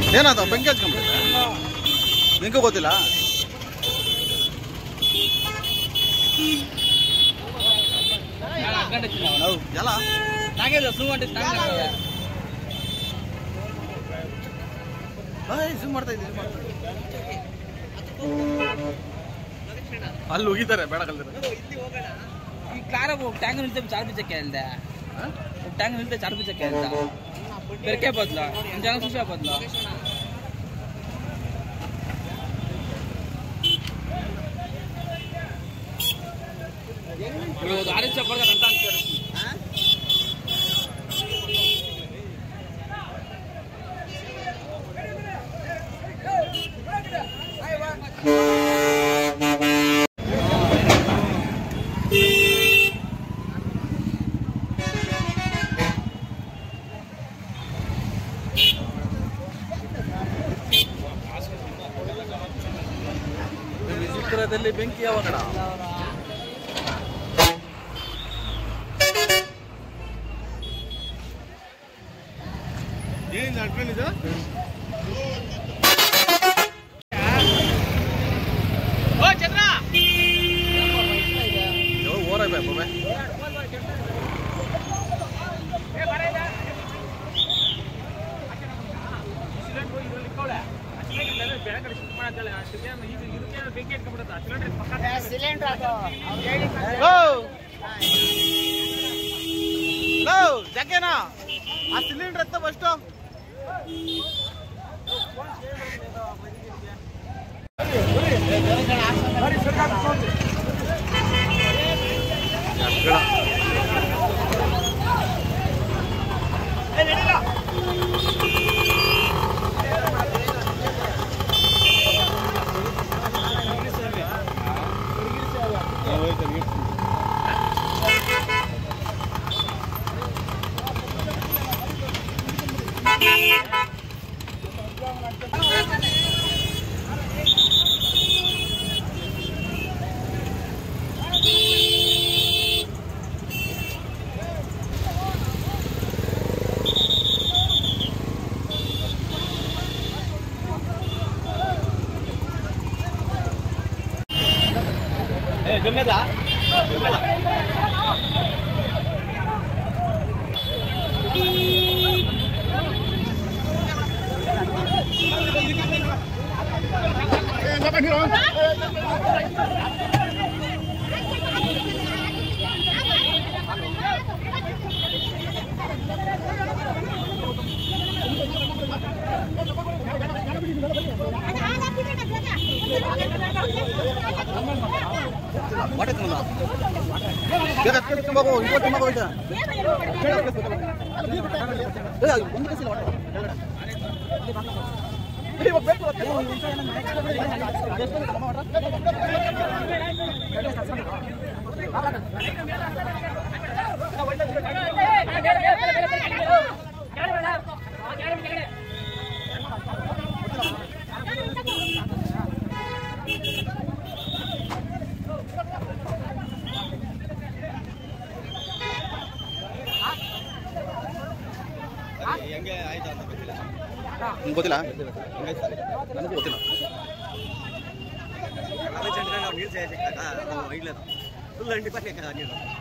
ಏನಾದ ಬೆಂಕಿ ಹಚ್ಕೊಂಡ್ಬಿಟ್ಟಿದೆ ನಿಂಗೂ ಗೊತ್ತಿಲ್ಲ ಎಲ್ಲ ಝೂಮ್ ಮಾಡ್ತಾ ಇದ್ದೀನಿ zoom ಮಾಡ್ತಾ ಇದ್ದೀನಿ. ಅಲ್ಲಿ ಹೋಗಿದ್ದಾರೆ ಬೇಡ ಕಲ್ದಿರ ಈ ಕಾರ ಟ್ಯಾಂಗ್ ನಿಲ್ತೆ ಚಾರ್ ಬಿಚ್ಚಕ್ಕೆ ಹೇಳ್ದೆ ಟ್ಯಾಂಗ್ ನಿಲ್ತೆ ಚಾರ್ ಬಿಚ್ಚಕ್ಕೆ ಹೇಳ್ದ ಬೆರಕೆ ಬದ್ಲ ಜನ ಸುಶ ಬದ್ಲ ಆರೆಂಜ್ ಚಪ್ಪರ್ದ ಅಂತ ಅಂತಾರೆ ವಿಚಿತ್ರದಲ್ಲಿ ಬೆಂಕಿ ಯಾವಾಗ ಏನಿಲ್ಲ ಅಡ್ಕೊಂಡಿದ್ದು ಓರೇ ಬೇ ಬೇ ಲೋ ಜಾಕೆನಾ ಆ ಸಿಲಿಂಡರ್ ಎತ್ತ ಫಸ್ಟು ವಾಟೆ ತುಂಬ ಬೇಗ ಹತ್ಕೊಂಡು ಬಾಬು ಇವತ್ತು ತುಂಬ ಹೋಯ್ತಾ ಏ, ಒಂದು ಕೆಲ್ಸ ಇಲ್ಲ ವಾಟೆ. ಏ, ಇವಾಗ ಬೇಕು ಇವತ್ತು. ನಿಮ್ಗೆ ಗೊತ್ತಿಲ್ಲ ನನಗೂ ಗೊತ್ತಿಲ್ಲ ಫುಲ್ ಅಂಟಿ ಪಕ್ಕ ನೀರು